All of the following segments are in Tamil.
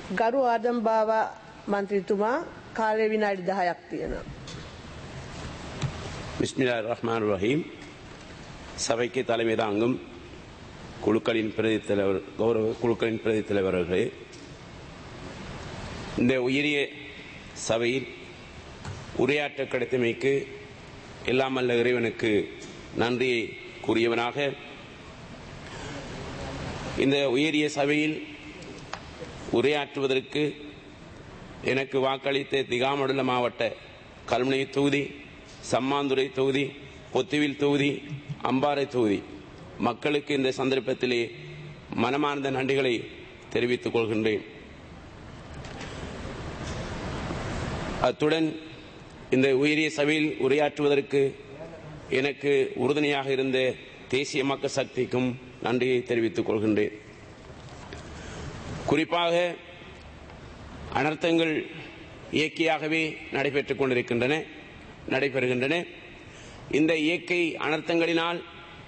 ගරු ආදම්භාව මන්ත්‍රීතුමා කාලය විනාඩි දහයක් තියෙනවා. பிஸ்மில்லா ரஹ்மான் ரஹீம் சபைக்கு தலைமை தாங்கும் குழுக்களின் பிரதி தலைவர் கௌரவ குழுக்களின் பிரதி தலைவர்களே இந்த உயரிய சபையில் உரையாற்ற கிடைத்தமைக்கு எல்லாம் அல்ல இறைவனுக்கு நன்றியை கூறியவனாக இந்த உயரிய சபையில் உரையாற்றுவதற்கு எனக்கு வாக்களித்த திகாமடுல மாவட்ட கல்முனை தொகுதி சம்மாந்துறை தொகுதி பொத்துவில் தொகுதி அம்பாறை தொகுதி மக்களுக்கு இந்த சந்தர்ப்பத்திலே மனமார்ந்த நன்றிகளை தெரிவித்துக் கொள்கின்றேன் அத்துடன் இந்த உயரிய சபையில் உரையாற்றுவதற்கு எனக்கு உறுதுணையாக இருந்த தேசிய மக்கள் சக்திக்கும் நன்றியை தெரிவித்துக் கொள்கின்றேன் குறிப்பாக அனர்த்தங்கள் இயற்கையாகவே நடைபெற்றுக் கொண்டிருக்கின்றன நடைபெறுகின்றன இந்த இயற்கை அனர்த்தங்களினால்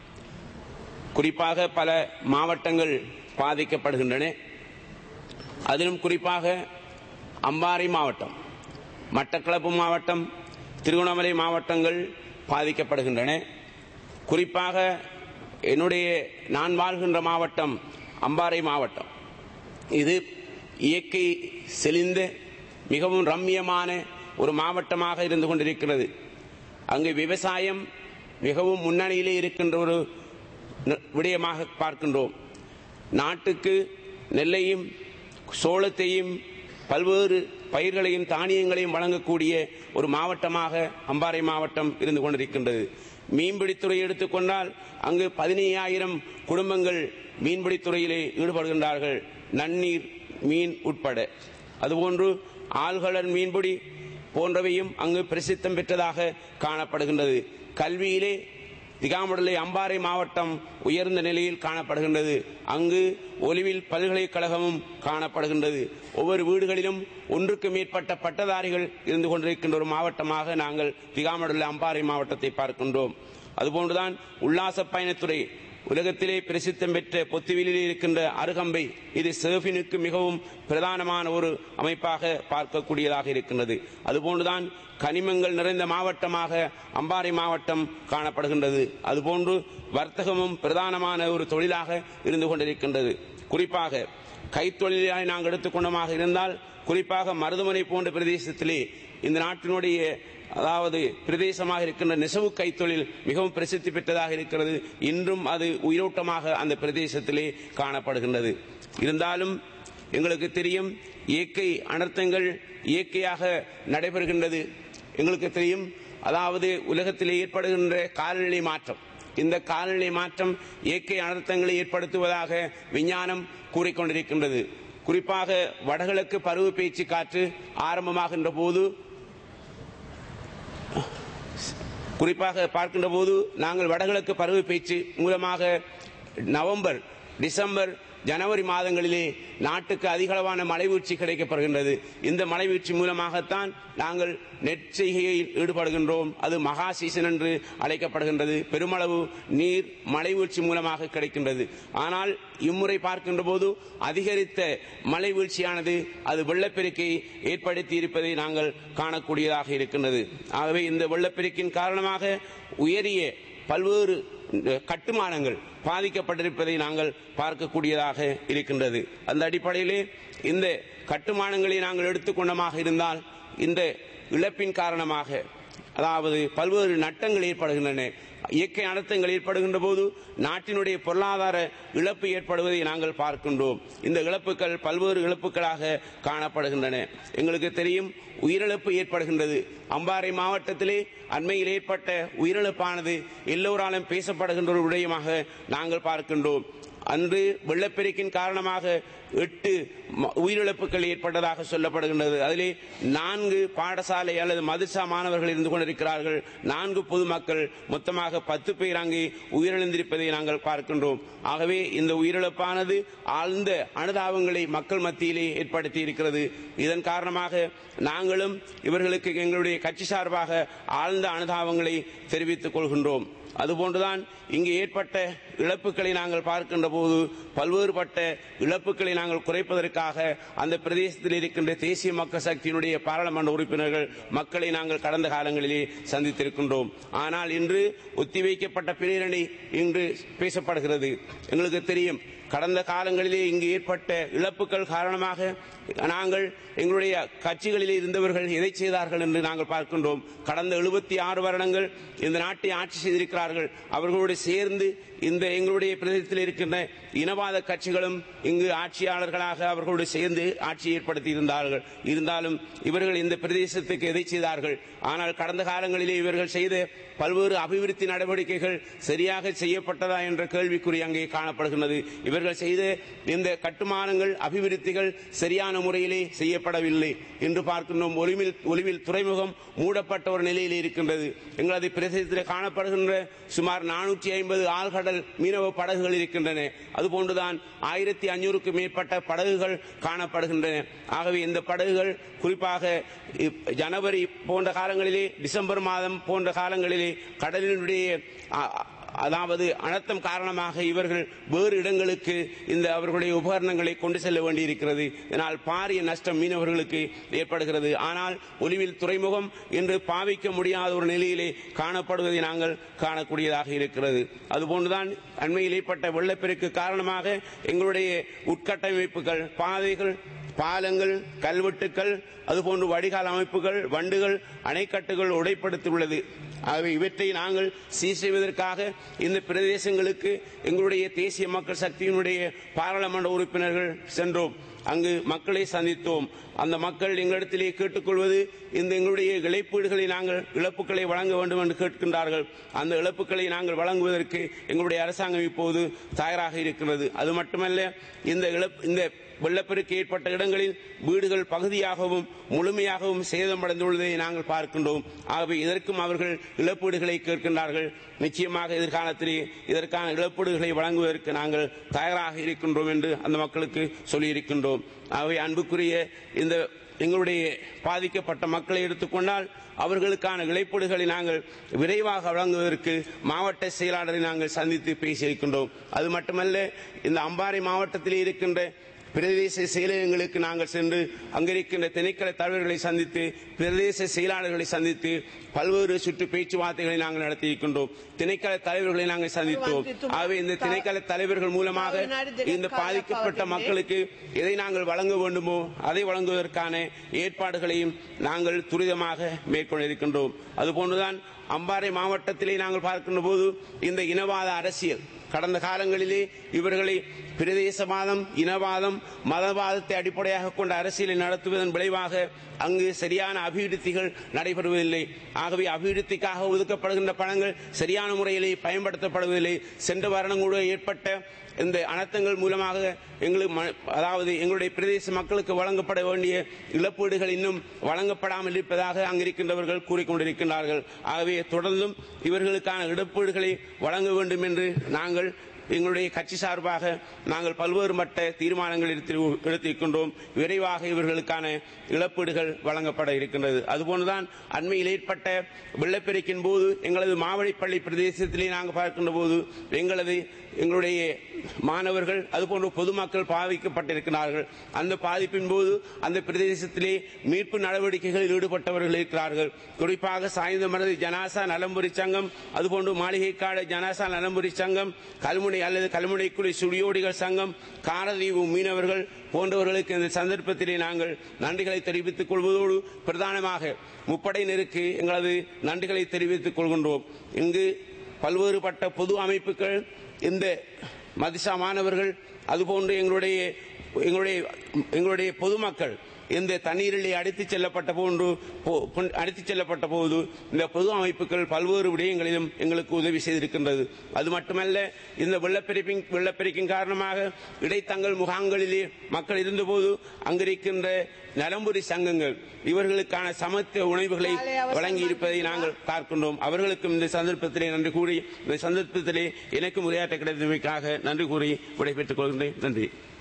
குறிப்பாக பல மாவட்டங்கள் பாதிக்கப்படுகின்றன அதிலும் குறிப்பாக அம்பாறை மாவட்டம் மட்டக்களப்பு மாவட்டம் திருவண்ணாமலை மாவட்டங்கள் பாதிக்கப்படுகின்றன குறிப்பாக என்னுடைய நான் வாழ்கின்ற மாவட்டம் அம்பாறை மாவட்டம் இது இயற்கை செழிந்த மிகவும் ரம்மியமான ஒரு மாவட்டமாக இருந்து கொண்டிருக்கிறது அங்கு விவசாயம் மிகவும் முன்னணியிலே இருக்கின்ற ஒரு விடயமாக பார்க்கின்றோம் நாட்டுக்கு நெல்லையும் சோளத்தையும் பல்வேறு பயிர்களையும் தானியங்களையும் வழங்கக்கூடிய ஒரு மாவட்டமாக அம்பாறை மாவட்டம் இருந்து கொண்டிருக்கின்றது மீன்பிடித்துறை எடுத்துக்கொண்டால் அங்கு பதினையாயிரம் குடும்பங்கள் மீன்பிடித்துறையிலே ஈடுபடுகின்றார்கள் நன்னீர் மீன் உட்பட அதுபோன்று ஆழ்கடல் மீன்பிடி போன்றவையும் அங்கு பிரசித்தம் பெற்றதாக காணப்படுகின்றது கல்வியிலே திகாமடலை அம்பாறை மாவட்டம் உயர்ந்த நிலையில் காணப்படுகின்றது அங்கு ஒலிவில் பல்கலைக்கழகமும் காணப்படுகின்றது ஒவ்வொரு வீடுகளிலும் ஒன்றுக்கு மேற்பட்ட பட்டதாரிகள் இருந்து கொண்டிருக்கின்ற ஒரு மாவட்டமாக நாங்கள் திகாமடலை அம்பாறை மாவட்டத்தை பார்க்கின்றோம் அதுபோன்றுதான் உல்லாச பயணத்துறை உலகத்திலே பிரசித்தம் பெற்ற பொத்துவிலில் இருக்கின்ற அருகம்பை இது சர்ஃபினுக்கு மிகவும் பிரதானமான ஒரு அமைப்பாக பார்க்கக்கூடியதாக இருக்கின்றது அதுபோன்றுதான் கனிமங்கள் நிறைந்த மாவட்டமாக அம்பாறை மாவட்டம் காணப்படுகின்றது அதுபோன்று வர்த்தகமும் பிரதானமான ஒரு தொழிலாக இருந்து கொண்டிருக்கின்றது குறிப்பாக கைத்தொழிலாக நாங்கள் எடுத்துக்கொண்டமாக இருந்தால் குறிப்பாக மருதுமனை போன்ற பிரதேசத்திலே இந்த நாட்டினுடைய அதாவது பிரதேசமாக இருக்கின்ற நெசவு கைத்தொழில் மிகவும் பிரசித்தி பெற்றதாக இருக்கிறது இன்றும் அது உயிரோட்டமாக அந்த பிரதேசத்திலே காணப்படுகின்றது இருந்தாலும் எங்களுக்கு தெரியும் இயற்கை அனர்த்தங்கள் இயற்கையாக நடைபெறுகின்றது எங்களுக்கு தெரியும் அதாவது உலகத்திலே ஏற்படுகின்ற காலநிலை மாற்றம் இந்த காலநிலை மாற்றம் இயற்கை அனர்த்தங்களை ஏற்படுத்துவதாக விஞ்ஞானம் கூறிக்கொண்டிருக்கின்றது குறிப்பாக வடகிழக்கு பருவ பேச்சு காற்று ஆரம்பமாகின்ற போது குறிப்பாக பார்க்கின்ற போது நாங்கள் வடகிழக்கு பருவ பேச்சு மூலமாக நவம்பர் டிசம்பர் ஜனவரி மாதங்களிலே நாட்டுக்கு அதிகளவான மழைவீழ்ச்சி கிடைக்கப்படுகின்றது இந்த மழைவீழ்ச்சி மூலமாகத்தான் நாங்கள் நெற்செய்கையில் ஈடுபடுகின்றோம் அது மகா சீசன் என்று அழைக்கப்படுகின்றது பெருமளவு நீர் மழைவீழ்ச்சி மூலமாக கிடைக்கின்றது ஆனால் இம்முறை பார்க்கின்ற போது அதிகரித்த மழை வீழ்ச்சியானது அது வெள்ளப்பெருக்கை ஏற்படுத்தி இருப்பதை நாங்கள் காணக்கூடியதாக இருக்கின்றது ஆகவே இந்த வெள்ளப்பெருக்கின் காரணமாக உயரிய பல்வேறு கட்டுமானங்கள் பாதிக்கப்பட்டிருப்பதை நாங்கள் பார்க்கக்கூடியதாக இருக்கின்றது அந்த அடிப்படையிலே இந்த கட்டுமானங்களை நாங்கள் எடுத்துக்கொண்டமாக இருந்தால் இந்த இழப்பின் காரணமாக அதாவது பல்வேறு நட்டங்கள் ஏற்படுகின்றன இயற்கை அனர்த்தங்கள் ஏற்படுகின்ற போது நாட்டினுடைய பொருளாதார இழப்பு ஏற்படுவதை நாங்கள் பார்க்கின்றோம் இந்த இழப்புகள் பல்வேறு இழப்புகளாக காணப்படுகின்றன எங்களுக்கு தெரியும் உயிரிழப்பு ஏற்படுகின்றது அம்பாறை மாவட்டத்திலே அண்மையில் ஏற்பட்ட உயிரிழப்பானது எல்லோராலும் பேசப்படுகின்ற ஒரு விடயமாக நாங்கள் பார்க்கின்றோம் அன்று வெள்ளப்பெருக்கின் காரணமாக எட்டு உயிரிழப்புகள் ஏற்பட்டதாக சொல்லப்படுகின்றது அதிலே நான்கு பாடசாலை அல்லது மதுசா மாணவர்கள் இருந்து கொண்டிருக்கிறார்கள் நான்கு பொதுமக்கள் மொத்தமாக பத்து பேர் அங்கே உயிரிழந்திருப்பதை நாங்கள் பார்க்கின்றோம் ஆகவே இந்த உயிரிழப்பானது ஆழ்ந்த அனுதாபங்களை மக்கள் மத்தியிலே ஏற்படுத்தி இருக்கிறது இதன் காரணமாக நாங்களும் இவர்களுக்கு எங்களுடைய கட்சி சார்பாக ஆழ்ந்த அனுதாபங்களை தெரிவித்துக் கொள்கின்றோம் அதுபோன்றுதான் இங்கு ஏற்பட்ட இழப்புகளை நாங்கள் பார்க்கின்ற போது பல்வேறுபட்ட இழப்புகளை நாங்கள் குறைப்பதற்காக அந்த பிரதேசத்தில் இருக்கின்ற தேசிய மக்கள் சக்தியினுடைய பாராளுமன்ற உறுப்பினர்கள் மக்களை நாங்கள் கடந்த காலங்களிலே சந்தித்திருக்கின்றோம் ஆனால் இன்று ஒத்திவைக்கப்பட்ட பிரேரணை இன்று பேசப்படுகிறது எங்களுக்கு தெரியும் கடந்த காலங்களிலே இங்கு ஏற்பட்ட இழப்புகள் காரணமாக நாங்கள் எங்களுடைய கட்சிகளிலே இருந்தவர்கள் எதை செய்தார்கள் என்று நாங்கள் பார்க்கின்றோம் கடந்த எழுபத்தி ஆறு வருடங்கள் இந்த நாட்டை ஆட்சி செய்திருக்கிறார்கள் அவர்களோடு சேர்ந்து இந்த எங்களுடைய பிரதேசத்தில் இருக்கின்ற இனவாத கட்சிகளும் இங்கு ஆட்சியாளர்களாக அவர்களோடு சேர்ந்து ஆட்சி ஏற்படுத்தி இருந்தார்கள் இருந்தாலும் இவர்கள் இந்த பிரதேசத்துக்கு எதை செய்தார்கள் ஆனால் கடந்த காலங்களிலே இவர்கள் செய்த பல்வேறு அபிவிருத்தி நடவடிக்கைகள் சரியாக செய்யப்பட்டதா என்ற கேள்விக்குறி அங்கே காணப்படுகின்றது இவர்கள் செய்த இந்த கட்டுமானங்கள் அபிவிருத்திகள் சரியான முறையிலே செய்யப்படவில்லை என்று பார்க்கின்றோம் ஒலிவில் ஒலிவில் துறைமுகம் மூடப்பட்ட ஒரு நிலையில் இருக்கின்றது எங்களது பிரதேசத்தில் காணப்படுகின்ற சுமார் நானூற்றி ஐம்பது ஆழ்கடல் மீனவ படகுகள் இருக்கின்றன அதுபோன்றுதான் ஆயிரத்தி ஐநூறுக்கும் மேற்பட்ட படகுகள் காணப்படுகின்றன ஆகவே இந்த படகுகள் குறிப்பாக இப்- ஜனவரி போன்ற காலங்களிலே டிசம்பர் மாதம் போன்ற காலங்களிலே கடலினுடைய அ- அ- அதாவது அனர்த்தம் காரணமாக இவர்கள் வேறு இடங்களுக்கு இந்த அவர்களுடைய உபகரணங்களை கொண்டு செல்ல வேண்டியிருக்கிறது இதனால் பாரிய நஷ்டம் மீனவர்களுக்கு ஏற்படுகிறது ஆனால் ஒலிவில் துறைமுகம் இன்று பாவிக்க முடியாத ஒரு நிலையிலே காணப்படுவதை நாங்கள் காணக்கூடியதாக இருக்கிறது அதுபோன்றுதான் அண்மையில் ஏற்பட்ட வெள்ளப்பெருக்கு காரணமாக எங்களுடைய உட்கட்டமைப்புகள் பாதைகள் பாலங்கள் கல்வெட்டுக்கள் அதுபோன்று வடிகால் அமைப்புகள் வண்டுகள் அணைக்கட்டுகள் உடைப்படுத்தியுள்ளது ஆகவே இவற்றை நாங்கள் சீர் செய்வதற்காக இந்த பிரதேசங்களுக்கு எங்களுடைய தேசிய மக்கள் சக்தியினுடைய பாராளுமன்ற உறுப்பினர்கள் சென்றோம் அங்கு மக்களை சந்தித்தோம் அந்த மக்கள் எங்களிடத்திலே கேட்டுக்கொள்வது இந்த எங்களுடைய இழப்பீடுகளை நாங்கள் இழப்புகளை வழங்க வேண்டும் என்று கேட்கின்றார்கள் அந்த இழப்புகளை நாங்கள் வழங்குவதற்கு எங்களுடைய அரசாங்கம் இப்போது தயாராக இருக்கிறது அது மட்டுமல்ல இந்த இழப் இந்த வெள்ளப்பெருக்கு ஏற்பட்ட இடங்களில் வீடுகள் பகுதியாகவும் முழுமையாகவும் சேதமடைந்துள்ளதை நாங்கள் பார்க்கின்றோம் ஆகவே இதற்கும் அவர்கள் இழப்பீடுகளை கேட்கின்றார்கள் நிச்சயமாக எதிர்காலத்திலே இதற்கான இழப்பீடுகளை வழங்குவதற்கு நாங்கள் தயாராக இருக்கின்றோம் என்று அந்த மக்களுக்கு சொல்லியிருக்கின்றோம் ஆகவே அன்புக்குரிய இந்த எங்களுடைய பாதிக்கப்பட்ட மக்களை எடுத்துக்கொண்டால் அவர்களுக்கான இழைப்பீடுகளை நாங்கள் விரைவாக வழங்குவதற்கு மாவட்ட செயலாளரை நாங்கள் சந்தித்து பேசியிருக்கின்றோம் அது மட்டுமல்ல இந்த அம்பாறை மாவட்டத்தில் இருக்கின்ற பிரதேச செயலகங்களுக்கு நாங்கள் சென்று அங்கிருக்கின்ற திணைக்கள தலைவர்களை சந்தித்து பிரதேச செயலாளர்களை சந்தித்து பல்வேறு சுற்று பேச்சுவார்த்தைகளை நாங்கள் நடத்தியிருக்கின்றோம் திணைக்கள தலைவர்களை நாங்கள் சந்தித்தோம் ஆகவே இந்த திணைக்கள தலைவர்கள் மூலமாக இந்த பாதிக்கப்பட்ட மக்களுக்கு எதை நாங்கள் வழங்க வேண்டுமோ அதை வழங்குவதற்கான ஏற்பாடுகளையும் நாங்கள் துரிதமாக மேற்கொண்டிருக்கின்றோம் அதுபோன்றுதான் அம்பாறை மாவட்டத்திலே நாங்கள் பார்க்கின்ற போது இந்த இனவாத அரசியல் கடந்த காலங்களிலே இவர்களை பிரதேசவாதம் இனவாதம் மதவாதத்தை அடிப்படையாக கொண்ட அரசியலை நடத்துவதன் விளைவாக அங்கு சரியான அபிவிருத்திகள் நடைபெறுவதில்லை ஆகவே அபிவிருத்திக்காக ஒதுக்கப்படுகின்ற பணங்கள் சரியான முறையிலே பயன்படுத்தப்படுவதில்லை சென்ற வருடம் கூட ஏற்பட்ட இந்த அனர்த்தங்கள் மூலமாக எங்களுக்கு ம- அதாவது எங்களுடைய பிரதேச மக்களுக்கு வழங்கப்பட வேண்டிய இழப்பீடுகள் இன்னும் வழங்கப்படாமல் இருப்பதாக அங்கிருக்கின்றவர்கள் கூறிக்கொண்டிருக்கின்றார்கள் ஆகவே தொடர்ந்தும் இவர்களுக்கான இழப்பீடுகளை வழங்க வேண்டும் என்று நாங்கள் எங்களுடைய கட்சி சார்பாக நாங்கள் பல்வேறு மட்ட தீர்மானங்கள் எடுத்து- எடுத்திருக்கின்றோம் விரைவாக இவர்களுக்கான இழப்பீடுகள் வழங்கப்பட இருக்கின்றது அதுபோன்றுதான் அண்மையில் ஏற்பட்ட வெள்ளப்பெருக்கின் போது எங்களது மாவடிப்பள்ளி பிரதேசத்திலே நாங்கள் பார்க்கின்ற போது எங்களது எங்களுடைய மாணவர்கள் அதுபோன்று பொதுமக்கள் பாதிக்கப்பட்டிருக்கிறார்கள் அந்த பாதிப்பின் போது அந்த பிரதேசத்திலே மீட்பு நடவடிக்கைகளில் ஈடுபட்டவர்கள் இருக்கிறார்கள் குறிப்பாக சாய்ந்தமரது ஜனாசா நலம்புரி சங்கம் அதுபோன்று மாளிகைக்காடு ஜனாசா நலம்புரி சங்கம் கல்முனை அல்லது கல்முனைக்குழி சுடியோடிகள் சங்கம் காரதீவு மீனவர்கள் போன்றவர்களுக்கு இந்த சந்தர்ப்பத்திலே நாங்கள் நன்றிகளை தெரிவித்துக் கொள்வதோடு பிரதானமாக முப்படையினருக்கு எங்களது நன்றிகளை தெரிவித்துக் கொள்கின்றோம் இங்கு பல்வேறுபட்ட பொது அமைப்புகள் இந்த மதிசா மாணவர்கள் அதுபோன்று எங்களுடைய எங்களுடைய எங்களுடைய பொதுமக்கள் இந்த தண்ணீரிலே அடித்துச் செல்லப்பட்ட போன்று போ- கொண்- அடித்துச் செல்லப்பட்ட போது இந்த பொது அமைப்புகள் பல்வேறு விடயங்களிலும் எங்களுக்கு உதவி செய்திருக்கின்றது அது மட்டுமல்ல இந்த வெள்ளப்பெருப்பின் வெள்ளப்பெருக்கின் காரணமாக இடைத்தங்கள் முகாம்களிலே மக்கள் இருந்தபோது அங்கிருக்கின்ற நலம்புரி சங்கங்கள் இவர்களுக்கான சமத்துவ உணவுகளை வழங்கி இருப்பதை நாங்கள் பார்க்கின்றோம் அவர்களுக்கும் இந்த சந்தர்ப்பத்திலே நன்றி கூறி இந்த சந்தர்ப்பத்திலே எனக்கும் உரையாற்ற கிடைத்தமைக்காக நன்றி கூறி விடைபெற்றுக் கொள்கின்றேன் நன்றி